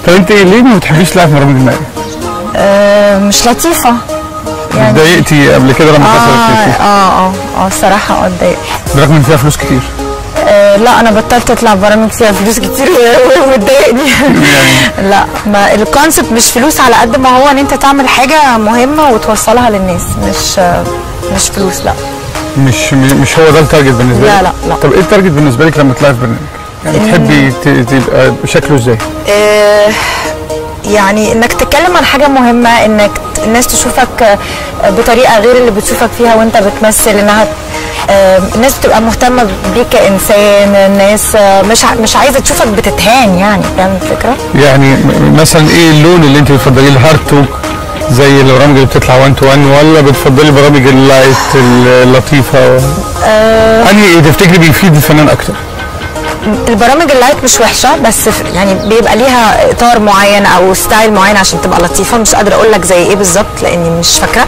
طب انت ليه ما بتحبيش تلعب في برامج المائية؟ آه مش لطيفه يعني اتضايقتي قبل كده لما حصلت اه فيكي اه اه اه الصراحه اه اتضايقت برغم ان فيها فلوس كتير آه لا انا بطلت اطلع برامج فيها فلوس كتير و- ومتضايقني لا ما الكونسبت مش فلوس على قد ما هو ان انت تعمل حاجه مهمه وتوصلها للناس مش آه، مش فلوس لا مش مش هو ده التارجت بالنسبه لا، لك لا، لا. طب ايه التارجت بالنسبه لك لما تطلعي في برنامج؟ يعني تحبي ت- تبقى شكله ازاي؟ آه، يعني انك تتكلم عن حاجه مهمه انك ت- الناس تشوفك آه، بطريقه غير اللي بتشوفك فيها وانت بتمثل انها آه، الناس بتبقى مهتمه بيك كانسان الناس آه، مش ع- مش عايزه تشوفك بتتهان يعني فاهم الفكره؟ يعني م- مثلا ايه اللون اللي انت بتفضليه الهارد توك زي البرامج اللي بتطلع 1 تو 1 ولا بتفضلي البرامج اللايت اللطيفه آه، انهي ايه تفتكري بيفيد الفنان اكتر؟ البرامج اللايت مش وحشه بس ف- يعني بيبقى ليها اطار معين او ستايل معين عشان تبقى لطيفه مش قادره اقول لك زي ايه بالظبط لاني مش فاكره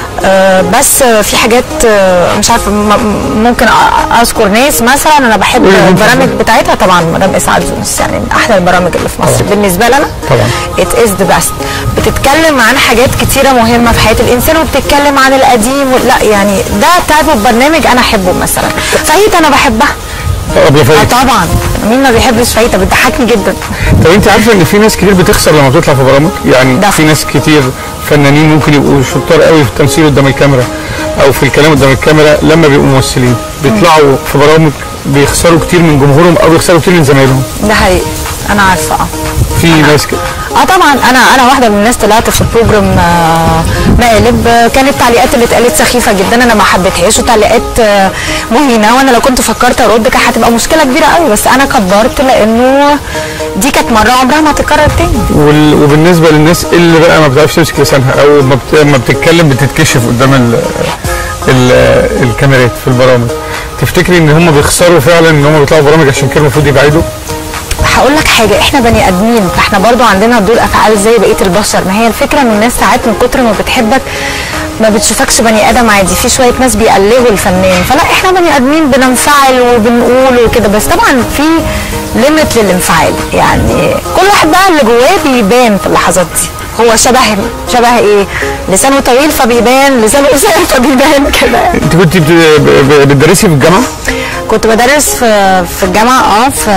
آه، بس آه، في حاجات آه، مش عارفه م- ممكن أ- اذكر ناس مثلا انا بحب قولي مين البرامج فضل. بتاعتها طبعا مدام اسعاد يونس يعني من احلى البرامج اللي في مصر بالنسبه لنا طبعا. ات از ذا بيست بتتكلم عن حاجات كتيره مهمه في حياه الانسان وبتتكلم عن القديم و- لا يعني ده تايب اوف برنامج انا احبه مثلا فايت انا بحبها طب يا اه فايد طبعا مين ما بيحبش فايته بتضحكني جدا طب انت عارفه ان في ناس كتير بتخسر لما بتطلع في برامج يعني ده. في ناس كتير فنانين ممكن يبقوا شطار قوي في التمثيل قدام الكاميرا او في الكلام قدام الكاميرا لما بيبقوا ممثلين بيطلعوا في برامج بيخسروا كتير من جمهورهم او بيخسروا كتير من زمايلهم ده حقيقي انا عارفه اه في ناس كده اه طبعا انا انا واحده من الناس طلعت في البروجرام آه، مقالب آه، كانت التعليقات اللي اتقالت سخيفه جدا انا ما حبيتهاش وتعليقات آه، مهينه وانا لو كنت فكرت ارد كانت هتبقى مشكله كبيره قوي بس انا كبرت لانه دي كانت مره عمرها ما هتتكرر تاني وال... وبالنسبه للناس اللي بقى ما بتعرفش تمسك لسانها او ما, بت... ما بتتكلم بتتكشف قدام ال... ال... الكاميرات في البرامج تفتكري ان هم بيخسروا فعلا ان هم بيطلعوا برامج عشان كده المفروض يبعدوا؟ هقول لك حاجه احنا بني ادمين فاحنا برضو عندنا ردود افعال زي بقيه البشر ما هي الفكره ان الناس ساعات من كتر ما بتحبك ما بتشوفكش بني ادم عادي في شويه ناس بيقلقوا الفنان فلا احنا بني ادمين بننفعل وبنقول وكده بس طبعا في ليميت للانفعال يعني كل واحد بقى اللي جواه بيبان في اللحظات دي هو شبه شبه ايه لسانه طويل فبيبان لسانه قصير فبيبان كده يعني. انت كنت بت... ب- بتدرسي في الجامعه؟ كنت بدرس في في الجامعه اه في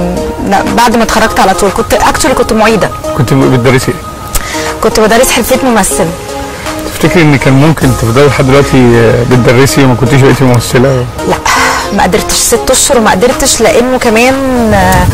لا بعد ما اتخرجت على طول كنت اكشولي كنت معيده كنت بتدرسي ايه؟ كنت بدرس حرفيه ممثل تفتكري ان كان ممكن تفضلي لحد دلوقتي بتدرسي وما كنتيش بقيتي ممثله؟ لا ما قدرتش ست اشهر وما قدرتش لانه كمان آه،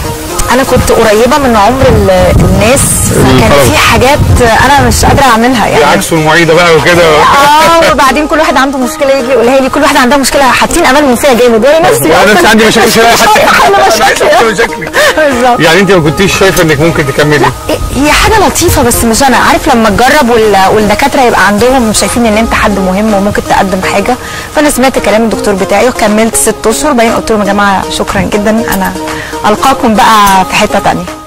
انا كنت قريبه من عمر ال- الناس فكان الطلبة. في حاجات انا مش قادره اعملها يعني عكس المعيده بقى وكده اه وبعدين كل واحد عنده مشكله يجي يقولها لي كل واحد عندها مشكله حاطين املهم فيها جامد وانا نفسي وانا نفسي أصلاً عندي مشاكل مش شويه عارفة حتى احل انا عايز مشاكلي احل مشاكلي بالظبط يعني انت ما كنتيش شايفه انك ممكن تكملي هي حاجه لطيفه بس مش انا عارف لما تجرب وال- والدكاتره يبقى عندهم شايفين ان انت حد مهم وممكن تقدم حاجه فانا سمعت كلام الدكتور بتاعي وكملت ست اشهر بعدين قلت لهم يا جماعه شكرا جدا انا القاكم بقى في حته تانية